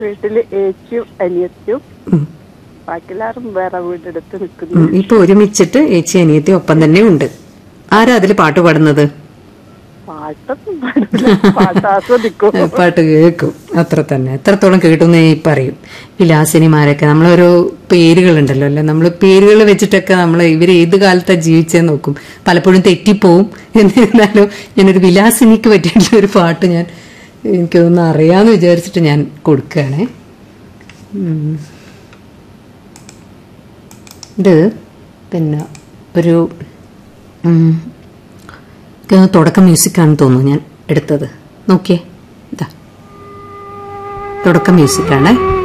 വീട്ടില് ഏച്ചിയും അനിയത്തിയും ഉം. ബാക്കിയെല്ലാരും വേറെ വീടെടുത്ത് നിൽക്കുന്നു ഉം. ഇപ്പൊ ഒരുമിച്ചിട്ട് ഏച്ചി അനിയത്തി ഒപ്പം തന്നെ ഉണ്ട് ആരാ അതിൽ പാട്ട് പാടുന്നത് പാട്ടൊന്നും പാടില്ല പാട്ട് ആസ്വദിക്കും ഏ, പാട്ട് കേൾക്കും അത്ര തന്നെ എത്രത്തോളം കേട്ടുന്നേ പറയും വിലാസിനിമാരൊക്കെ നമ്മളോരോ പേരുകളുണ്ടല്ലോ അല്ലെ നമ്മൾ പേരുകൾ വെച്ചിട്ടൊക്കെ നമ്മൾ ഇവർ ഏത് കാലത്താ ജീവിച്ചേ നോക്കും പലപ്പോഴും തെറ്റിപ്പോവും എന്നിരുന്നാലും ഞാനൊരു വിലാസിനിക്ക് പറ്റിയിട്ടുള്ള ഒരു പാട്ട് ഞാൻ എനിക്ക് തോന്നുന്നു അറിയാന്ന് വിചാരിച്ചിട്ട് ഞാൻ കൊടുക്കുകയാണേ ഉം. ഇത് പിന്നെ ഒരു ഉം, എനിക്ക് തോന്നുന്നു തുടക്കം മ്യൂസിക്കാണെന്ന് തോന്നുന്നു ഞാൻ എടുത്തത് നോക്കിയേ ഇതാ തുടക്കം മ്യൂസിക്കാണേ